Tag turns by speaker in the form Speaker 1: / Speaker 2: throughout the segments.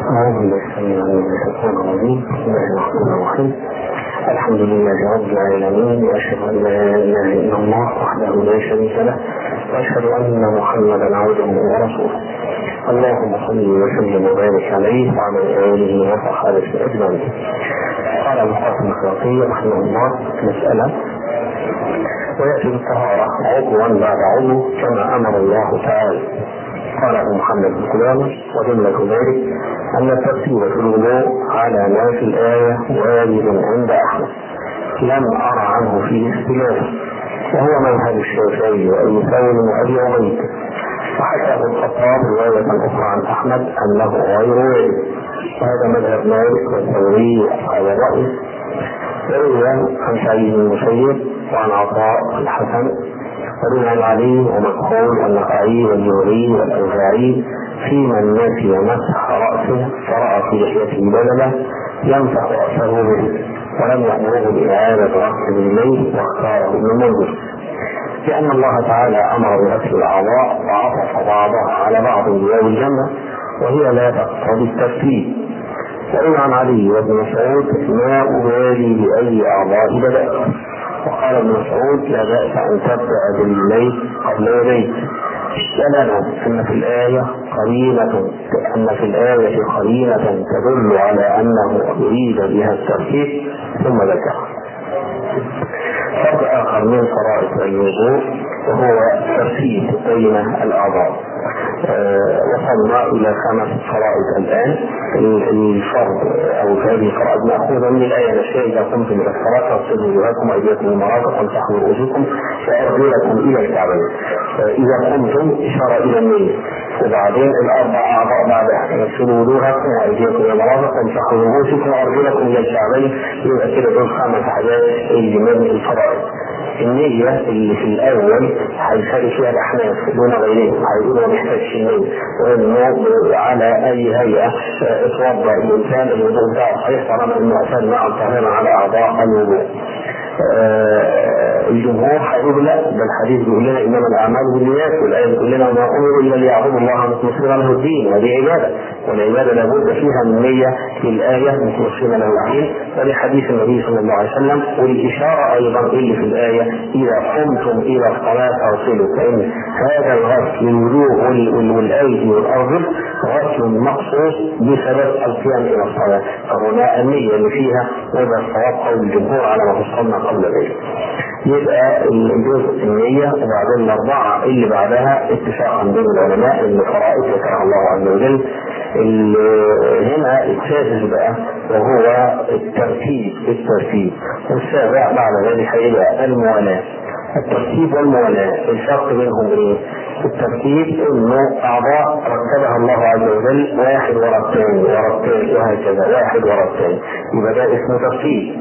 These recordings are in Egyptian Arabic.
Speaker 1: أعوذ بالله السميع العليم من الشيطان الرجيم بسم الله الرحمن الرحيم الحمد لله رب العالمين وأشهد أن لا إله إلا الله وحده لا شريك له وأشهد أن محمدا عبده ورسوله اللهم صل وسلم وبارك عليه وعلى آله وصحبه أجمعين قال القاسم الخلقي رحمه الله مسألة ويأتي بالطهارة عضوا بعد عضو كما أمر الله تعالى قال ابو محمد بن قدامة وجملة ذلك أن الترتيب في الوضوء على ما في الآية وارد عند أحمد لم أرى عنه فيه اختلاف وهو مذهب الشافعي وأبي ثور وأبي عبيد وحكاه الخطاب رواية أخرى عن أحمد أنه غير وارد وهذا مذهب مالك والثوري وأصحاب الرأي وروي عن سعيد بن المسيب وعن عطاء الحسن وروي عن علي ومكحول والنخعي والجوري والأوزاعي في من نسي مسح رأسه فرأى في لحيته بللة يمسح رأسه به ولم يأمره بإعادة غسل بالليل واختاره ابن المنذر لأن الله تعالى أمر بغسل الأعضاء وعطف بعضها على بعض بواو الجنة وهي لا تقتضي الترتيب وروي عن علي وابن مسعود ما أبالي بأي أعضاء بدأت وقال ابن مسعود لا بأس أن تبدأ بالليل قبل يديك الدلالة أن في الآية قرينة أن في الآية قرينة تدل على أنه أريد بها الترتيب ثم ذكر فرق آخر من فرائض الوضوء وهو الترتيب بين الأعضاء آه وصلنا الى خمس فرائض الان الفرض او هذه الفرائض ماخوذه من الايه الاشياء اذا قمتم الى الصلاه فاغسلوا وجوهكم وايديكم المرافق وامسحوا رؤوسكم وارجلكم الى الكعبين آه اذا قمتم اشاره الى النيه وبعدين الاربع اعضاء بعدها اغسلوا وجوهكم وايديكم الى المرافق وامسحوا رؤوسكم وارجلكم الى الكعبين يبقى كده دول خمس حاجات اللي من الفرائض النية اللي في الأول هيخلي فيها الأحناف دون غيرهم هيقولوا ما محتاجش النية وإنه على أي هيئة اتوضأ الإنسان الوضوء بتاعه صحيح طالما إنه أتى مع الطهارة على أعضاء الوضوء. آه الجمهور هيقول لا ده الحديث بيقول لنا انما الاعمال بالنيات والايه بتقول لنا وما امروا الا ليعبدوا الله مخلصين له الدين وهذه عباده والعباده لابد فيها من نيه للايه مخلصين له الدين ولحديث النبي صلى الله عليه وسلم والاشاره ايضا اللي في الايه اذا قمتم الى الصلاه فاغسلوا فان هذا الغسل للوجوه والايدي والارجل غسل مخصوص بسبب القيام الى الصلاه فهنا النيه اللي فيها وده الصواب قول الجمهور على ما فصلنا قبل ذلك يبقى الجزء النية وبعدين الأربعة اللي بعدها اتفاقا بين العلماء ان فرائض ذكرها الله عز وجل هنا السادس بقى وهو الترتيب الترتيب والسابع بعد ذلك هيبقى الموالاة الترتيب والموالاة الفرق بينهم ايه؟ الترتيب انه اعضاء رتبها الله عز وجل واحد ورا الثاني ورا الثاني وهكذا واحد ورا الثاني يبقى ده اسمه ترتيب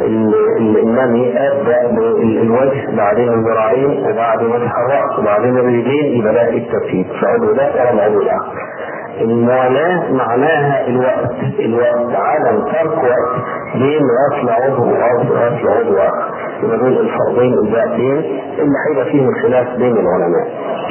Speaker 1: النمي ابدا بالوجه بعدين الذراعين وبعد مسح الراس وبعدين الرجلين يبقى ده الترتيب فعضو ده ورا العضو الاخر الموالاة معناها الوقت الوقت عدم ترك وقت بين غسل عضو وغسل عضو اخر يبقى دول الفرضين الباقيين اللي هيبقى فيهم خلاف بين العلماء.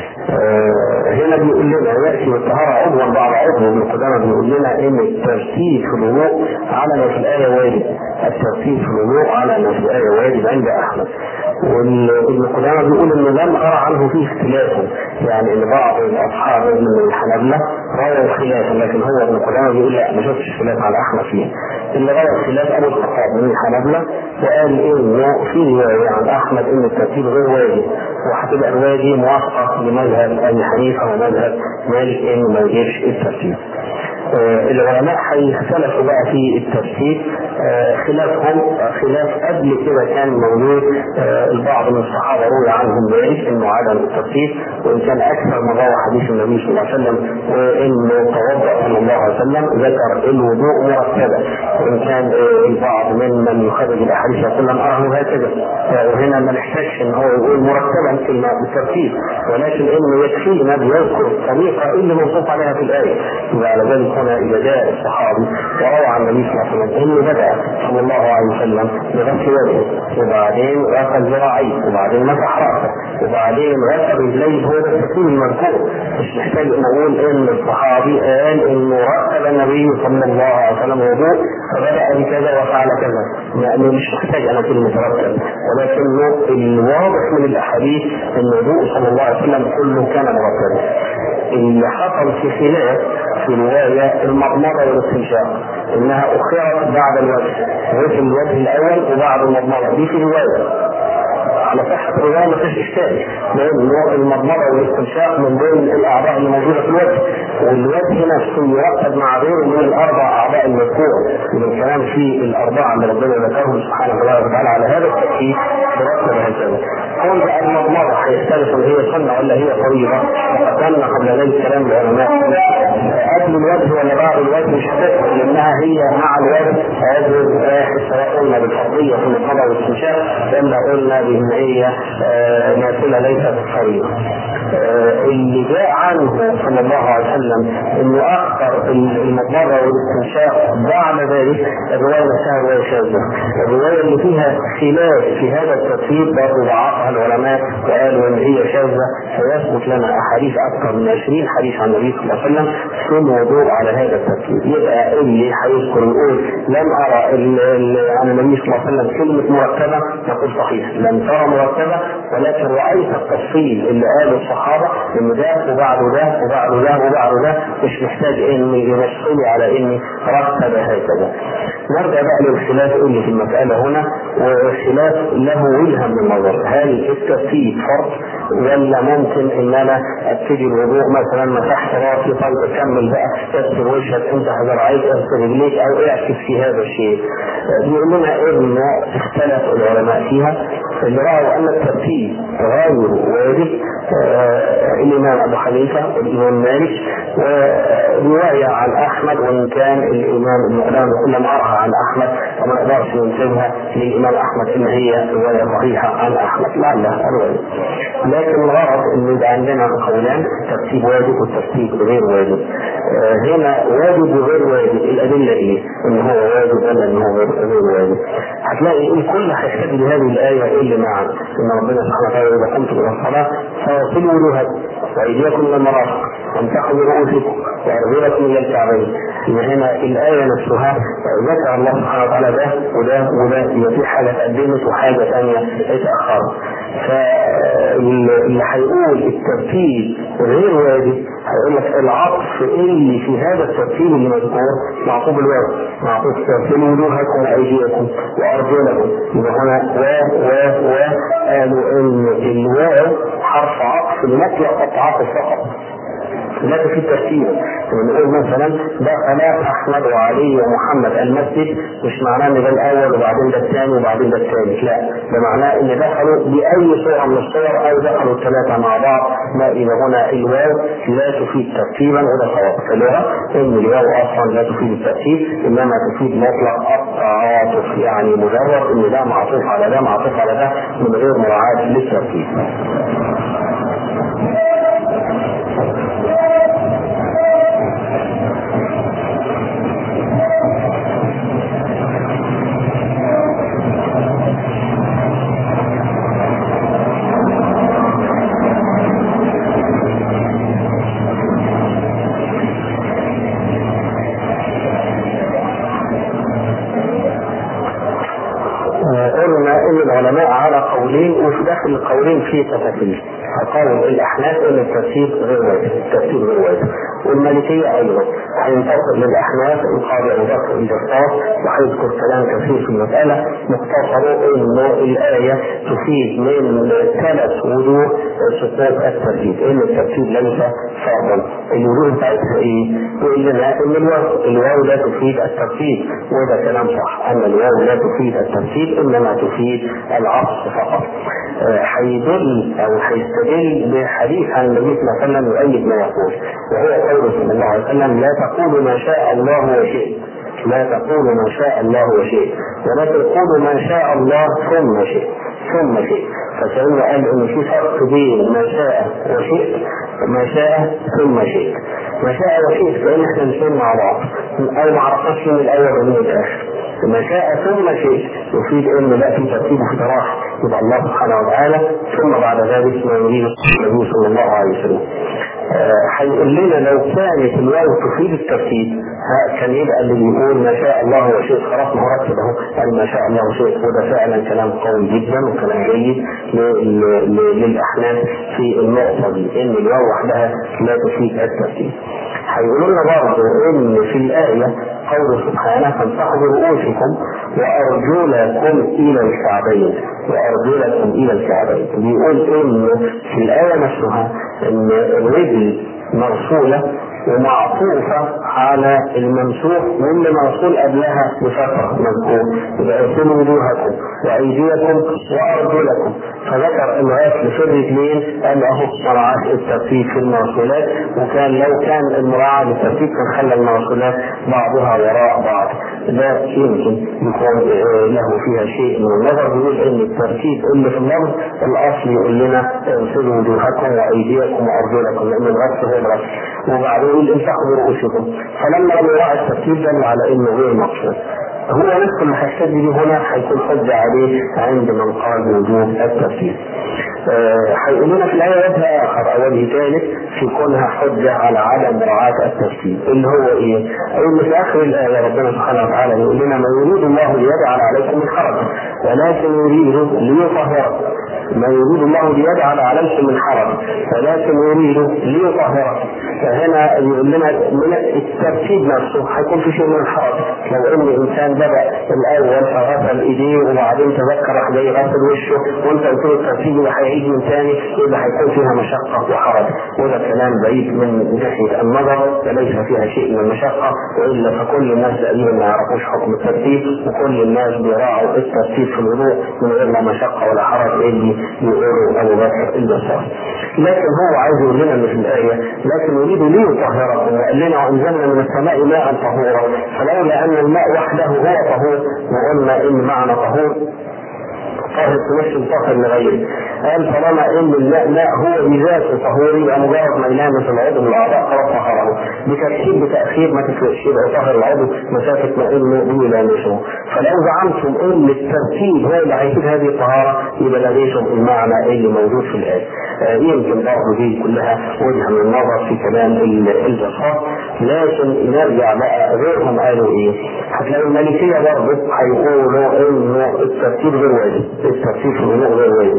Speaker 1: آه هنا بيقول لنا ياتي والطهاره عضوا بعد عضو ابن قدامه بيقول لنا ان الترتيب في الوضوء على ما في الايه وارد الترتيب في الوضوء على ما في الايه وارد عند احمد وابن قدامه بيقول انه لم ارى عنه فيه اختلاف يعني ان بعض الاصحاب من الحنابله راوا خلافا لكن هو ابن قدامه بيقول لا ما شفتش خلاف على احمد فيه اللي روى خلاف ابو الخطاب من الحنابله وقال انه في روايه عن احمد ان الترتيب غير واجب وهتبقى الروايه دي موافقه لمذهب ابي حنيفه ومذهب مالك انه ما يجيبش الترتيب. آه العلماء هيختلفوا بقى في الترتيب آه خلافهم آه خلاف قبل كده كان موجود البعض من الصحابه روي عنهم ذلك انه عدم الترتيب وان كان اكثر ما روى حديث النبي صلى الله عليه وسلم وانه توضا صلى الله عليه وسلم ذكر الوضوء مرتبا وان كان البعض ممن يخرج الاحاديث يقول لم اراه هكذا وهنا ما نحتاجش ان هو يقول مرتبا كلمه بالترتيب ولكن انه يكفينا بيذكر الطريقه اللي منصوص عليها في الايه وعلى ذلك هنا اذا جاء الصحابي وروى عن النبي صلى الله عليه وسلم انه بدا صلى الله عليه وسلم بغسل وجهه وبعدين غسل ذراعيه وبعدين مسح راسه وبعدين غسل رجليه هو ده الترتيب المذكور مش محتاج نقول ان الصحابي قال انه رتب النبي صلى الله عليه وسلم الوضوء فبدا بكذا وفعل كذا يعني مش محتاج انا كلمه رتب ولكنه الواضح من الاحاديث ان الوضوء صلى الله عليه وسلم كله كان مرتبا اللي حصل في خلاف في روايه المضمضه والاستنشاق انها اخرت بعد الوجه غسل الوجه الاول وبعد المضمضه دي في روايه على صحة الرواية ما فيش إشكال لأن المضمضة والاستنشاق من بين الأعضاء اللي موجودة في الوجه والوجه نفسه يرتب مع غيره من الأربع أعضاء المذكورة من الكلام في الأربعة اللي ربنا ذكرهم سبحانه وتعالى على هذا الترتيب ترتب هكذا كون بقى المضمضة هيختلف هل هي سنة ولا هي فريضة فكان قبل ذلك كلام العلماء قبل الوجه ولا بعد الوجه مش هتفرق لأنها هي مع الوجه هذه واحد سواء قلنا بالفرضية في المضمضة والاستنشاق ولا قلنا بأن هي آه، نافلة ليست فريضة آه، اللي جاء عنه صلى الله عليه وسلم انه اخر المضمضه والاستنشاق بعد ذلك الروايه نفسها روايه شاذه الروايه اللي فيها خلاف في هذا الترتيب برضه ضعفها العلماء وقالوا ان هي شاذه فيثبت لنا احاديث اكثر من 20 حديث عن النبي صلى الله عليه وسلم في الموضوع على هذا الترتيب يبقى اللي هيذكر يقول لم ارى عن النبي صلى الله عليه وسلم كلمه مرتبه نقول صحيح لم ترى مرتبه ولكن رايت التفصيل اللي قاله الصحابه ان ده وبعد ده وبعد ده وبعد ده مش محتاج اني ينصني على اني رتب هكذا. نرجع بقى للخلاف اللي في المساله هنا وخلاف له وجهه من النظر هل الترتيب فرض ولا ممكن ان انا ابتدي الوضوء مثلا مسحت راسي طيب اكمل بقى اغسل وجهك امسح ذراعيك اغسل رجليك او اعكس في هذا الشيء. بيقول لنا ان اختلف العلماء فيها اللي راوا ان الترتيب غير واجب آه الامام ابو حنيفه والامام مالك وروايه عن احمد وان كان الامام ابن قدامه لم ارها عن احمد وما نقدرش ننسبها للامام احمد ان هي روايه صحيحه عن احمد لعلها روايه لكن الغرض ان يبقى عندنا قولان ترتيب واجب والترتيب غير واجب آه هنا واجب وغير واجب الادله ايه؟ ان هو واجب ولا ان هو غير واجب هتلاقي الكل هيحتاج لهذه الايه اللي معنا ان ربنا سبحانه وتعالى اذا قمتم الى الصلاه فاغسلوا وجوهكم وايديكم الى المرافق وامسحوا برؤوسكم وارجلكم الى الكعبين يبقى هنا الايه نفسها ذكر الله سبحانه وتعالى ده وده وده يبقى في حاجه اتقدمت وحاجه ثانيه اتاخرت فاللي هيقول الترتيب غير واجب هيقول لك العطف اللي في هذا الترتيب اللي مذكور معطوف الواو معطوف ترتيب وجوهكم وايديكم وارجلكم يبقى هنا و و و قالوا ان الواو حرف عطف مطلق التعاطف فقط لا في ترتيب بنقول مثلا دخل احمد وعلي ومحمد المسجد مش معناه ان ده الاول وبعدين ده الثاني وبعدين ده الثالث لا ده معناه ان دخلوا باي صوره من الصور او دخلوا الثلاثه مع بعض لا يبقى هنا الواو لا تفيد ترتيبا ولا خواطر اللغه ان الواو اصلا لا تفيد الترتيب انما تفيد مطلق التعاطف يعني مجرد ان ده معطوف على ده معطوف على ده من غير مراعاه للترتيب العلماء على قولين وفي داخل القولين في تفاصيل قول الاحناف ان الترتيب غير واجب الترتيب غير واجب والمالكيه ايضا هينتقل للاحناف القاضي ابو بكر الجصاص وهيذكر كلام كثير في المساله مختصره انه الايه تفيد من ثلاث وجوه سقوط الترتيب ان الترتيب ليس فرضا الوجوه بتاعتها ايه؟ يقول لنا ان الواو الواو لا تفيد الترتيب وده كلام صح ان الواو لا تفيد الترتيب انما تفيد العطف فقط هيدل او هيستدل بحديث عن النبي صلى الله عليه وسلم يؤيد ما يقول وهو قوله صلى الله عليه وسلم لا تقولوا ما شاء الله وشئت لا تقولوا ما شاء الله وشئت ولكن قولوا ما شاء الله ثم شئت ثم شئت فسيدنا قال ان في فرق بين ما شاء وشئت ما شاء ثم شئت ما شاء وشئت كان احنا مشينا مع بعض او ما عرفناش من الاول ومن الاخر ما شاء ثم شئت يفيد ان لا في ترتيب وفي تراخي يبقى الله سبحانه وتعالى ثم بعد ذلك ما يريد النبي صلى الله عليه وسلم هيقول لنا لو كانت الواو تفيد الترتيب كان يبقى اللي بيقول ما شاء الله وشئت خلاص مرتب اهو قال ما شاء الله وشئت وده فعلا كلام قوي جدا وكلام جيد للاحناف في النقطه دي ان الواو وحدها لا تفيد الترتيب. هيقولوا لنا برضه ان في الايه قوله سبحانه فامسحوا برؤوسكم وارجلكم الى الكعبين وارجلكم الى الكعبين بيقول ان في الايه نفسها ان الرجل مرسوله ومعطوفة على الممسوح واللي موصول قبلها بفترة مذكور يبقى اغسلوا وجوهكم وأيديكم وأرجلكم فذكر ان غسل في الرجلين قال اهو مراعاة الترتيب في الموصولات وكان لو كان المراعاة للترتيب كان خلى الموصولات بعضها وراء بعض ده يمكن يكون له فيها شيء من النظر بيقول ان الترتيب اللي في اللفظ الاصل يقول لنا اغسلوا وجوهكم وايديكم وارجلكم لان الغسل هو الغسل وبعدين يقول امسحوا برؤوسكم فلما لم يراعي الترتيب دل على انه غير مقصود هو نفس اللي هيستدل هنا هيكون حجة عليه عند من قال بوجوب الترتيب. هيقول لنا في الآية وجه آخر أو وجه ثالث في كونها حجة على عدم مراعاة الترتيب اللي هو إيه؟ إن في آخر الآية ربنا سبحانه وتعالى يقول لنا ما يريد الله ليجعل عليكم من حرج ولكن يريد ليطهركم ما يريد الله ليجعل عليكم من حرج ولكن يريد ليطهركم فهنا يقول لنا من الترتيب نفسه هيكون في شيء من الحرج لو ان انسان بدا الاول فغسل ايديه وبعدين تذكر راح جاي غسل وشه وانت قلت له الترتيب وهيعيد من ثاني يبقى هيكون فيها مشقه وحرج وده كلام بعيد من ناحيه النظر فليس فيها شيء من المشقه والا فكل الناس تقريبا ما يعرفوش حكم الترتيب وكل الناس بيراعوا الترتيب في الوضوء من غير لا مشقه ولا حرج اللي يقولوا ابو بكر البصري لكن هو عايز يقول لنا اللي في الايه لكن يريد ليطهركم وقال لنا وانزلنا من السماء ماء طهورا فلولا ان الماء وحده هو طهور وقلنا ان معنى طهور طاهر تمثل طاهر لغيره قال طالما ان الماء ماء هو بذاته طهور يبقى مجرد ما يلامس العضو من الاعضاء خلاص طهره بترتيب بتاخير ما تفرقش يبقى طاهر العضو مسافه ما انه بيلامسه فلو زعمتم ان الترتيب هو اللي هيفيد هذه الطهاره يبقى لغيتم المعنى اللي موجود في الايه آه يمكن برضه دي كلها وجهه من النظر في كلام الجسار لكن نرجع بقى غيرهم قالوا ايه؟ هتلاقي المالكيه برضه هيقولوا انه الترتيب غير واجب الترتيب في الوضوء غير واجب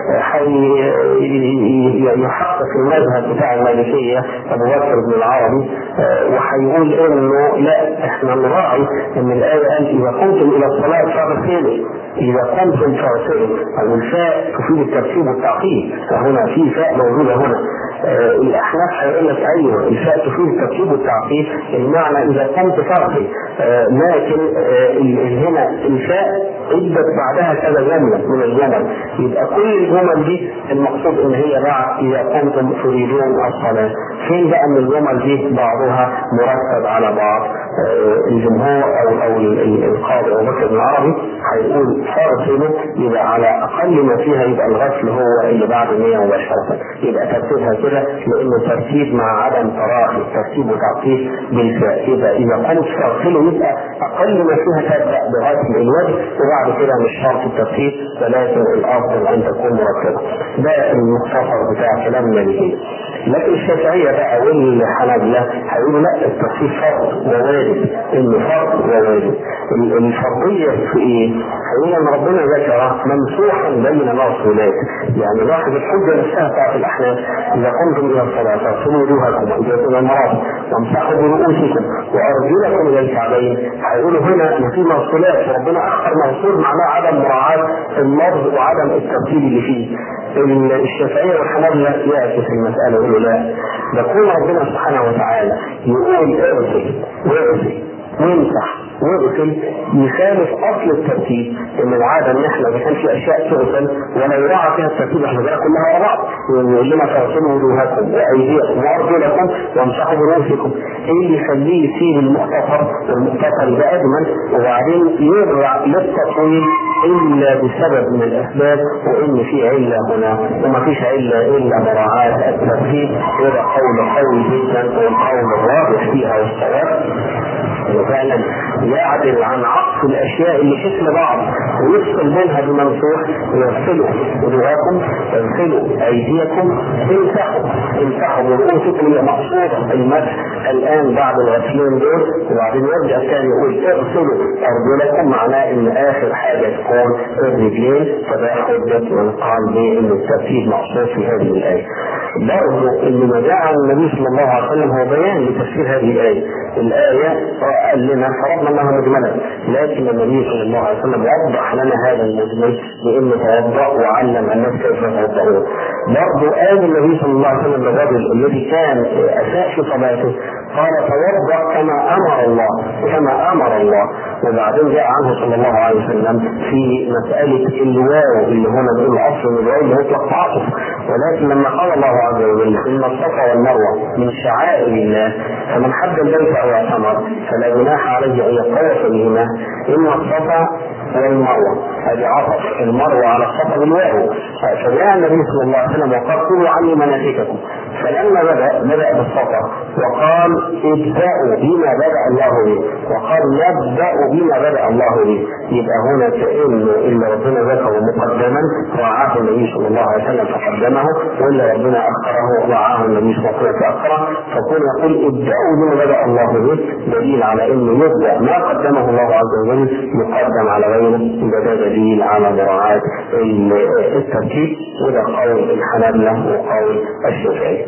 Speaker 1: يحقق المذهب بتاع المالكية أبو بكر بن العربي وهيقول إنه لا إحنا نراعي إن الآية قال إذا قمتم إلى الصلاة فاغسلوا إذا قمتم فاغسلوا أو الفاء تفيد الترتيب والتعقيد فهنا في فاء موجودة هنا آه الاحناف هيقول لك ايوه الفاء تفيد الترتيب والتعقيد المعنى اذا قمت فاغسل آه لكن آه هنا الفاء ادت بعدها كذا جمله من الجمل يبقى كل الجمل دي المقصود ان هي بعد اذا قمتم تريدون الصلاه فين بقى من الجمل دي بعضها مرتب على بعض الجمهور او او القاضي ابو بكر بن العربي هيقول فاغسلوا يبقى على اقل ما فيها يبقى الغسل هو اللي بعد النيه مباشره يبقى ترتيبها كده لانه ترتيب مع عدم تراخي ترتيب وتعقيد بالفاء يبقى اذا قلت تغسلوا يبقى اقل ما فيها تبدا بغسل الوجه وبعد كده مش شرط الترتيب ولكن الافضل ان تكون مرتبه ده المختصر بتاع كلام المالكيه لكن الشافعيه بقى والحنابله هيقولوا لا الترتيب فرض وواجب انه فرض وواجب الفرضيه في ايه؟ هيقول ان ربنا ذكر ممسوحا بين موصولات يعني لاحظ الحجه نفسها بتاعت الاحناف اذا قمتم الى الصلاه فاغسلوا وجوهكم وايديكم الى المرافق وامسحوا برؤوسكم وارجلكم الى الكعبين هيقولوا هنا ان في موصولات وربنا اخر موصول معناه عدم مراعاه اللفظ وعدم الترتيب اللي فيه الشافعيه والحنابله ياتي في المساله يقولوا لا ده كون ربنا سبحانه وتعالى يقول اغسل واغسل وامسح واغسل يخالف اصل الترتيب ان العاده ان احنا ما كان في اشياء تغسل ولا يراعى فيها الترتيب احنا بقى كلها ورا بعض يقول لنا فاغسلوا وجوهكم وايديكم وارجلكم وامسحوا برؤوسكم ايه اللي يخليه يسيب المختصر والمختصر يبقى اجمل وبعدين يرجع للتطويل الا بسبب من الاسباب وان في عله هنا وما فيش عله الا مراعاه الترتيب وده قول قوي جدا والقول الواضح فيها والصواب كانوا فعلا يعدل عن عطف الاشياء اللي شكل بعض ويفصل بينها بمنصوح ويغسلوا وجوهكم اغسلوا ايديكم امسحوا امسحوا برؤوسكم هي مقصوده المسح الان بعد الغسلين دول وبعدين يرجع ثاني يقول اغسلوا ارجلكم معناه ان اخر حاجه تكون الرجلين فده حجه من قال بان الترتيب مقصود في هذه الايه برضه اللي ما جاء عن النبي صلى الله عليه وسلم هو بيان لتفسير هذه الايه الايه قال لنا فرضنا انها مجمله لكن النبي صلى الله عليه وسلم وضح لنا هذا المجمل بانه توضا وعلم الناس كيف يتوضؤون برضه قال النبي صلى الله عليه وسلم للرجل الذي كان اساء في صلاته قال توضا كما امر الله كما امر الله وبعدين جاء عنه صلى الله عليه وسلم في مساله الواو اللي هنا بيقول اصل الواو اللي مطلق تعاطف ولكن لما قال الله عز وجل ان الصفا والمروه من شعائر الله فمن حج البيت او اعتمر فلا جناح عليه ان يطوف بهما ان الصفا والمروه هذه عطف المروه على الصفا بالواو فجاء النبي صلى الله عليه وسلم وقال كلوا عني مناسككم فلما بدا بدا بالصفا وقال ابداوا بما بدا الله به وقال نبدا بما بدا الله به يبقى هنا كانه الا ربنا ذكره مقدما راعاه النبي صلى الله عليه وسلم فقدمه والا ربنا اخره راعاه النبي صلى الله عليه وسلم فاخره فكون يقول ابداوا بما بدا الله به دليل على انه يبدا ما قدمه الله عز وجل يقدم على غيره يبقى ده دليل على مراعاه الترتيب وده قول الحنابله وقول الشافعي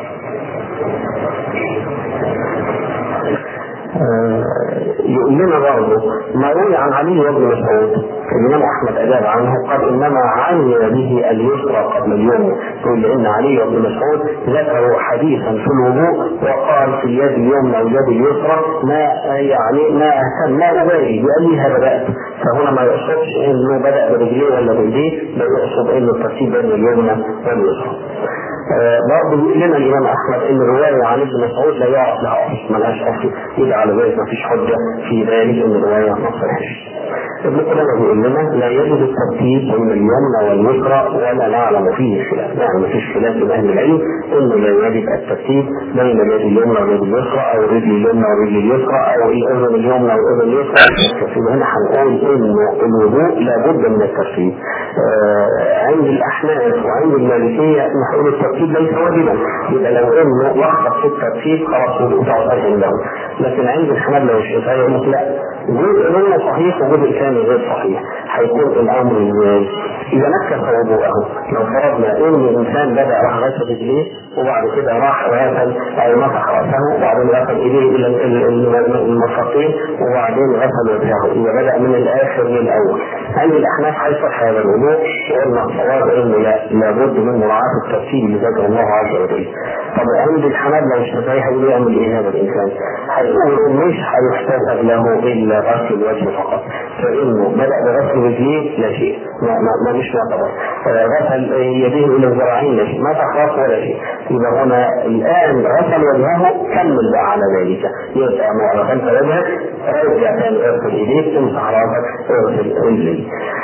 Speaker 1: يقول لنا برضه ما روي عن علي بن مسعود الامام احمد اجاب عنه قال انما عني به اليسرى قبل اليوم يقول لان علي بن مسعود ذكروا حديثا في الوضوء وقال في اليد اليمنى واليد اليسرى ما يعني ما اهتم ما ابالي بايها بدات فهنا ما يقصدش انه بدا برجليه ولا بايديه بل يقصد انه الترتيب بين اليمنى واليسرى برضه بيقول لنا الامام احمد ان الروايه عن ابن مسعود لا يعرف لها اصل ملهاش اصل يبقى على ذلك ما فيش حجه في ذلك ان الروايه ما صحيحش ابن قدامه بيقول لنا لا يجد الترتيب بين اليمنى واليسرى ولا نعلم فيه خلاف يعني ما فيش خلاف بين اهل العلم انه لا يجد الترتيب بين اليد اليمنى واليد اليسرى او الرجل اليمنى والرجل اليسرى او الاذن اليمنى والاذن اليسرى فيبقى هنا هنقول انه الوضوء لابد من الترتيب آه عند الاحناف وعند المالكيه نقول الترتيب ليس واجبا يبقى لو انه لخبط في الترتيب خلاص وضوء تعتبر عنده لكن عند الحنابله والشافعيه يقول لا جزء منه صحيح وجزء ثاني غير صحيح هيكون الامر ازاي؟ اذا نكس وضوءه لو فرضنا ان الانسان بدا راح غسل رجليه وبعد كده راح غسل او مسح راسه وبعدين غسل ايديه الى المرفقين وبعدين غسل وجهه اذا بدا من الاخر للاول عند الاحناف هيصح هذا الوضوء وقلنا الصواب انه لا لابد من مراعاه الترتيب اللي ذكر الله عز وجل طب عند الحنابله والشافعيه هيقول يعمل ايه هذا الانسان؟ هيقول مش هيحتسب له الا غسل الوجه فقط فانه بدا بغسل رجليه لا شيء ما, ما, ما مش معتبر غسل يديه الى الذراعين لا شيء مسح راسه ولا شيء يبقى هنا الان غسل وجهه كمل بقى على ذلك يبقى ما غسلت وجهك ارجع تاني اغسل ايديك تمسح راسك اغسل رجليك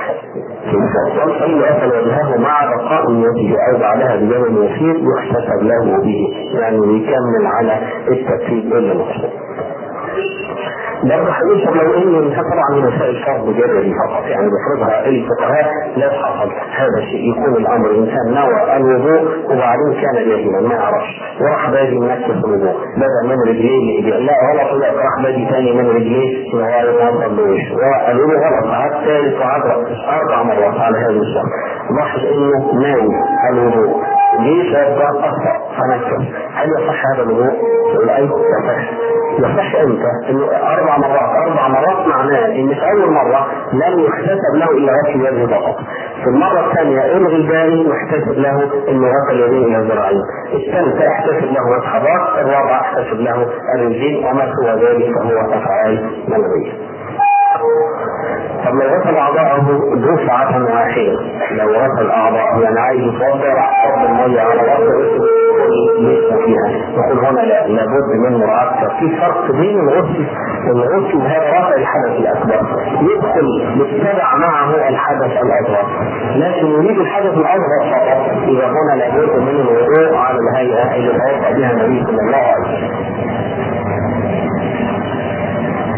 Speaker 1: فإن غسل وجهه مع بقاء نيته أو بعدها بزمن يسير يحتسب له به يعني يكمل على الترتيب إلا مقصود برضه هيوصل لو ان الانسان طبعا من مسائل فرض جدلي فقط يعني بيفرضها الفقهاء لا حصل هذا الشيء يكون الامر انسان نوى الوضوء وبعدين كان جاهلا ما يعرفش وراح بادي منكس الوضوء بدا من رجليه لايديه لا غلط لا راح بادي ثاني من رجليه لغايه ما وصل لوشه الوضوء غلط عاد ثالث وعشرة اربع مرات على هذا الشرط لاحظ انه ناوي الوضوء ليه شاب اخطا فنكس هل يصح هذا الوضوء؟ يقول اي يصح يصح امتى؟ انه اربع مرات، اربع مرات معناه ان في اول مره لم يحتسب له الا غسل الوجه فقط. في المره الثانيه الغي الباقي واحتسب له انه غسل اليدين الى الذراعين. الثالثه احتسب له وجه الراس، الرابعه احتسب له الرجلين وما سوى ذلك فهو افعال منويه. طب لو غسل اعضاءه دفعة واحدة لو غسل اعضاءه يعني عايز يتوضا راح صب المية على راسه ليس فيها نقول هنا لا لابد من مراعاة في فرق بين الغسل الغسل هذا رفع الحدث الاكبر يدخل بالتبع معه الحدث الاصغر لكن يريد الحدث الاصغر فقط اذا هنا لابد من الوضوء على الهيئه اللي توضا بها النبي صلى الله عليه وسلم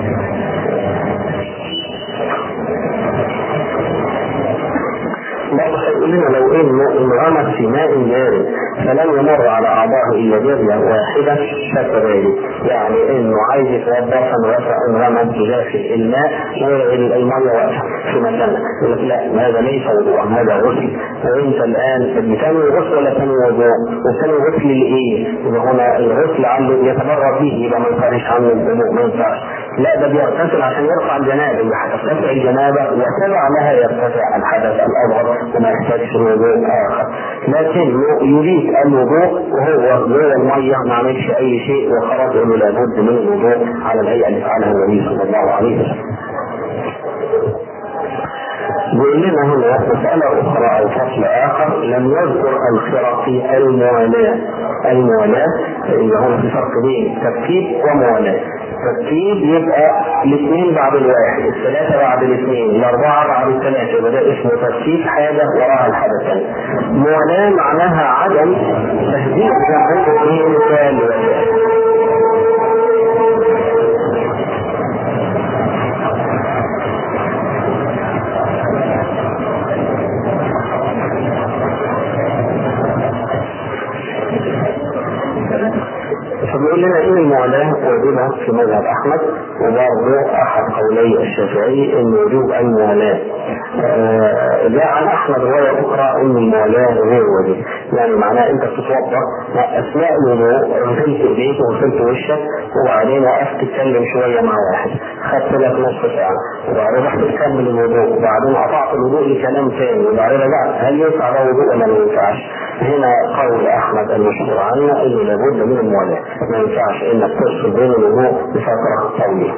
Speaker 1: انه انغمس في ماء جاري فلم يمر على اعضائه الا جاريه واحده فكذلك يعني انه عايز يتوضا فانغمس بداخل الماء والميه واقفه في مكانها يقول لك لا هذا ليس وضوء هذا غسل وانت الان بتنوي غسل ولا تنوي وضوء وتنوي غسل لايه؟ يبقى هنا الغسل عنده يتبرر به يبقى ما ينفعش عنه الوضوء ما ينفعش لا ده بيغتسل عشان يرفع الجنابه يبقى هترتفع الجنابه وتبع لها يرتفع الحدث الاصغر وما يحتاجش وضوء اخر لكنه يريد الوضوء وهو جوه الميه ما عملش اي شيء وخرج انه لابد من الوضوء على الهيئه اللي فعلها النبي صلى الله عليه وسلم. بيقول لنا هنا مسألة أخرى أو فصل آخر لم يذكر الخرقي الموالاة الموالاة اللي هو في فرق بين ترتيب وموالاة ترتيب يبقى الاثنين بعد الواحد الثلاثة بعد الاثنين الأربعة بعد الثلاثة يبقى ده اسمه ترتيب حاجة وراها الحدثين موالاة معناها عدم تهديد زمن اثنين مثال فبيقول لنا ان المعاناه واجبه في مذهب احمد وبرضه احد قولي الشافعي ان وجوب الموالاه آه، جاء عن احمد روايه اخرى ان الموالاه غير واجب يعني معناه انت بتتوضا اثناء الوضوء غسلت ايديك وغسلت وشك وبعدين وقفت تتكلم شويه مع واحد خدت لك نصف ساعه وبعدين رحت تكمل الوضوء وبعدين قطعت الوضوء لكلام ثاني وبعدين رجعت هل ينفع ده وضوء ولا ما ينفعش؟ هنا قول احمد المشهور عنه انه لابد من الموالاه ما ينفعش انك تفصل بين الوضوء بفتره طويله.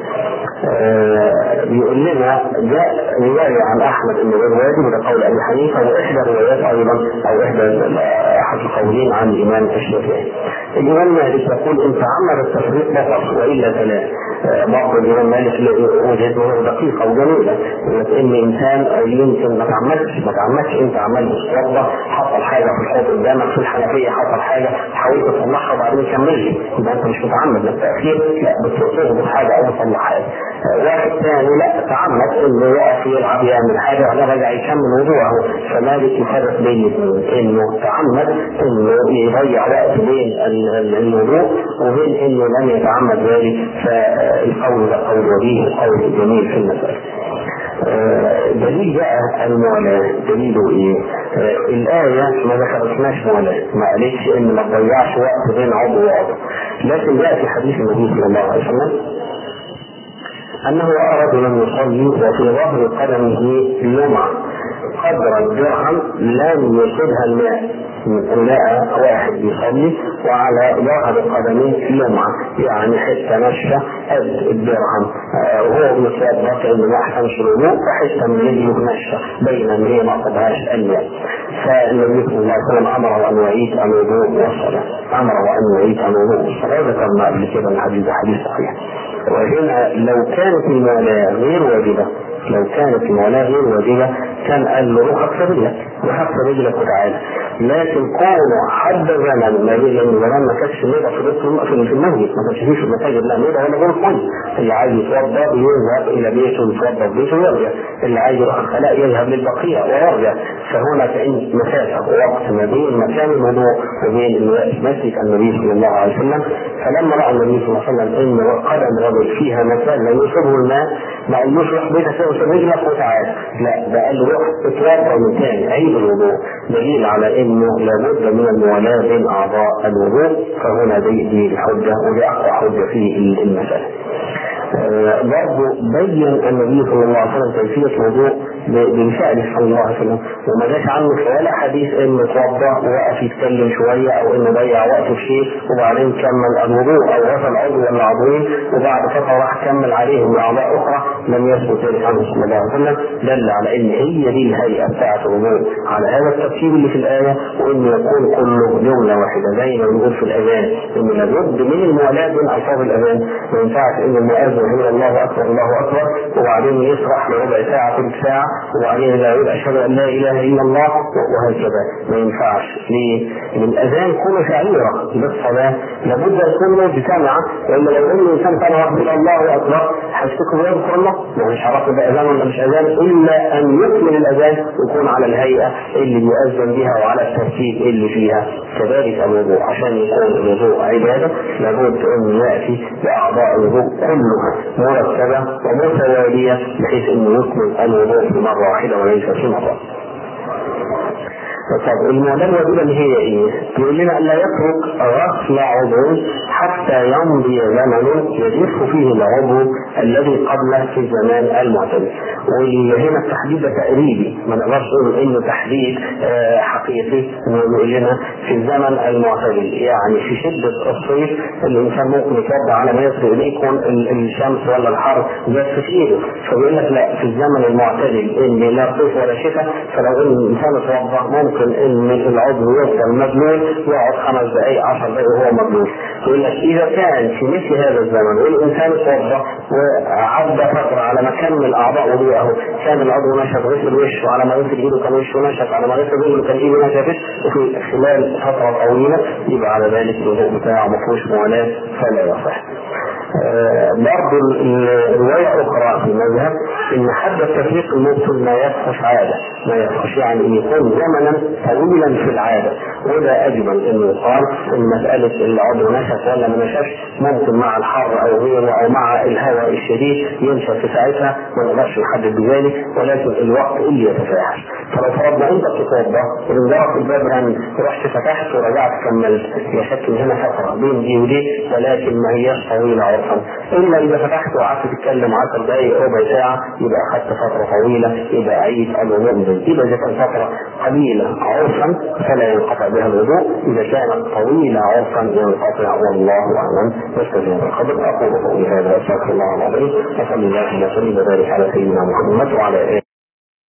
Speaker 1: آه بيقول لنا جاء روايه عن احمد انه غير واجب وده قول ابي حنيفه واحدى الروايات ايضا او احدى احد القولين عن الامام الشافعي. الامام مالك يقول ان تعمد التفريق بطل والا فلا بعض الامام مالك وجهه نظر دقيقه وجميله ان انسان يمكن ما تعمدش ما تعمدش انت عمال تتوضا حصل حاجه في الحوض قدامك في الحنفيه حصل حاجه حاولت تصلحها وبعدين كمل لي يبقى انت مش متعمد للتاخير لا بتربط حاجه او تصلح حاجه واحد ثاني لا تعمد انه يقف يلعب يعمل حاجه وبعدين رجع يكمل وضوءه فمالك يفرق بين الاثنين انه تعمد انه يضيع وقت بين الوضوء وبين انه لم يتعمد ذلك فالقول ده قول وجيه القول جميل في المساله. دليل بقى المعاناة دليله ايه؟ آه الآية ما ذكرتناش معاناة ما قالتش ان ما تضيعش وقت بين عضو وعضو لكن جاء في حديث النبي صلى الله عليه وسلم انه اراد من يصلي وفي ظهر قدمه لمعة قدر الدرهم لم يصبها الماء لقى واحد بيصلي وعلى ظهر قدميه لمعة يعني حتة نشفة قد الدرهم آه وهو بيتوضا كأنه ما أحسنش الوضوء فحتة من رجله نشفة بين ان هي ما قضاهاش الماء فالنبي صلى الله عليه وسلم أمره أن يعيد الوضوء والصلاة أمره أن يعيد الوضوء والصلاة ذكرنا قبل كده الحديث حديث صحيح وهنا لو كانت الموالاة غير واجبة لو كانت المولاة غير واجبة كان قال له روح اكسر رجلك روح اكسر رجلك وتعالى لكن كونه حد زمن ما بين لان زمان ما كانش ميضة في بيت في المسجد ما كانش فيه في المساجد لا ميضة ولا غير ميه اللي عايز يتوضا يذهب الى بيته يتوضا في بيته ويرجع اللي عايز يروح الخلاء يذهب للبقيع ويرجع فهنا كان مسافه ووقت ما بين مكان الوضوء وبين مسجد النبي صلى الله عليه وسلم فلما راى النبي صلى الله عليه وسلم ان قدم رجل فيها مكان لا يصيبه الماء ما قالوش روح بيتك اغسل رجلك وتعالى لا ده قال له روح اتوضا من تاني عيد الوضوء دليل على انه لابد من الموالاه بين اعضاء الوضوء فهنا دي دي الحجه ودي اقوى حجه في المساله. آه برضه بين النبي صلى الله عليه وسلم كيفيه الوضوء بفعله صلى الله عليه وسلم وما جاش عنه في ولا حديث انه توضا وقف يتكلم شويه او انه ضيع وقته في شيء وبعدين كمل الوضوء او غسل عضو ولا عضوين وبعد فتره راح كمل عليهم باعضاء اخرى لم يثبت ذلك عنه صلى الله عليه وسلم دل على ان هي دي الهيئه بتاعه الوضوء على هذا الترتيب اللي في الايه وانه يكون كله جمله واحده زي ما بنقول في الاذان انه لابد من الموالاه بين الفاظ الاذان ما ينفعش ان المؤذن يقول الله اكبر الله اكبر وبعدين يسرح لربع ساعه ثلث ساعه وبعدين لا يقول اشهد ان لا اله الا الله وهكذا ما ينفعش ليه؟ الاذان كله شعيره بالصلاه لابد ان يكون له سمعه والا لو ان الانسان كان يقول الله اكبر هيفتكر ويذكر الله ما مش عرف ده اذان ولا مش اذان الا ان يكمل الاذان ويكون على الهيئه اللي بيؤذن بها وعلى الترتيب اللي فيها كذلك الوضوء عشان يكون الوضوء عباده لابد ان ياتي باعضاء الوضوء كلها مرتبه ومتواليه بحيث انه يكمل الوضوء في مره واحده وليس في مره. طب المعلمة الأولى هي إيه؟ يقول لنا ألا يترك غسل عضو حتى يمضي زمن يجف فيه العضو الذي قبله في الزمان المعتدل. وهنا التحديد ده تقريبي ما نقدرش نقول انه تحديد حقيقي نقول لنا في الزمن المعتدل يعني في شده الصيف الانسان ممكن يتوضا على ما يصل اليه يكون الشمس ولا الحر بس في ايده فبيقول لك لا في الزمن المعتدل ان لا صيف ولا شتاء فلو ان الانسان اتوضا ممكن ان العضو يفضل مبلول يقعد خمس دقائق 10 دقائق وهو مبلول يقول لك اذا كان في مثل هذا الزمن والانسان اتوضا وعدى فتره على ما كمل اعضاء وضوءه كان العضو نشف غسل وشه على ما غسل ايده كان وشه نشف على ما غسل رجله كان ايده نشفت وفي خلال فتره طويله يبقى على ذلك الوضوء بتاعه ما فيهوش موالاه فلا يصح. آه برضه رواية أخرى في المذهب إن حد التفريق المبطل ما يفحش عادة ما يفحش يعني إن يكون زمنا طويلا في العادة وده أجمل إنه يقال إن مسألة العضو نشف ولا ما نشفش ممكن مع الحر أو غيره أو مع الهواء الشديد ينشف في ساعتها ما نقدرش نحدد بذلك ولكن الوقت اللي يتفاحش فلو فرضنا أنت بتتوضأ وإن جرت الباب رن رحت فتحت ورجعت كملت لا شك إن هنا فترة بين دي ودي ولكن ما هياش طويلة عرفا إلا إذا فتحت وقعدت تتكلم 10 دقائق ربع ساعة يبقى أخذت فترة طويلة يبقى عيد الوضوء من إذا إذا كانت فترة قليلة عرفا فلا ينقطع بها الوضوء إذا كانت طويلة عرفا ينقطع والله أعلم واستجاب القدر أقول قولي هذا أستغفر الله العظيم وصلى الله وسلم وبارك على سيدنا محمد وعلى آله